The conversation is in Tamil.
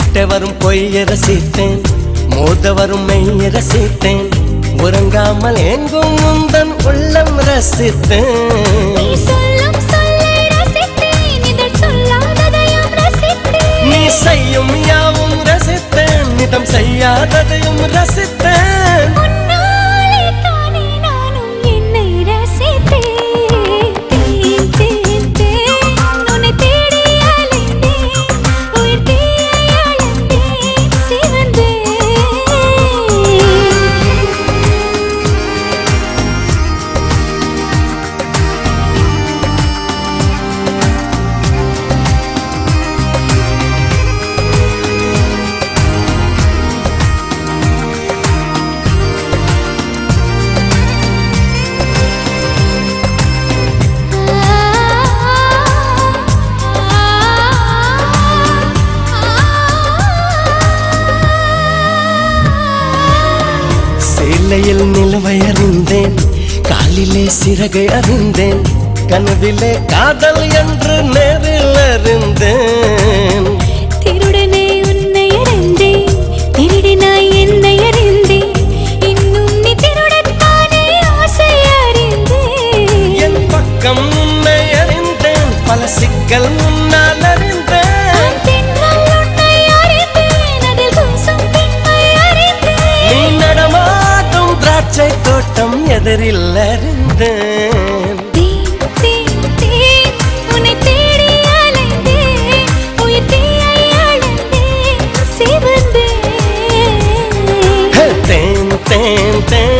கிட்ட வரும் பொய்ய ரசித்தேன் மோத வரும் மெய்ய ரசித்தேன் உறங்காமல் எங்கும் முந்தன் உள்ளம் ரசித்தேன் நீ சொல்லும் சொல்லை ரசித்தேன் இதழ் சொல்லாததையும் ரசித்தேன் நீ செய்யும் யாவும் ரசித்தேன் நிதம் செய்யாததையும் ரசித்தேன் உன்னாலே தானே நானும் என்னை ரசித்தேன் தேன் தேன் தேன் உன்னை தேடி அலைந்தேன் உயிர் தீயை அழந்தேன் சிவந்தேன் சேலையில் நிலவை அறிந்தேன் காலிலே சிறகை அறிந்தேன் கனவிலே காதல் என்று நேரில் அறிந்தேன் திருடனே உன்னை அறிந்தேன் திருடினாய் என்னை அறிந்தேன் இன்னும் நீ திருடத்தானே ஆசை அறிந்தேன் என் பக்கம் உன்னை அறிந்தேன் பல சிக்கல் முன்னால் அறிந்தேன் நான் தென்றல் உன்னை அறிந்தேன் அதில் கூசும் பெண்மை நீ அறிந்தேன் நடமாடும் திராட்சை தோட்டம் எதிரில் அறிந்தேன் தேன் தேன் தேன் உன்னை தேடி அலைந்தேன் உயிர் தீயை அழந்தேன் சிவந்தேன் ஹே, தேன் தேன் தேன்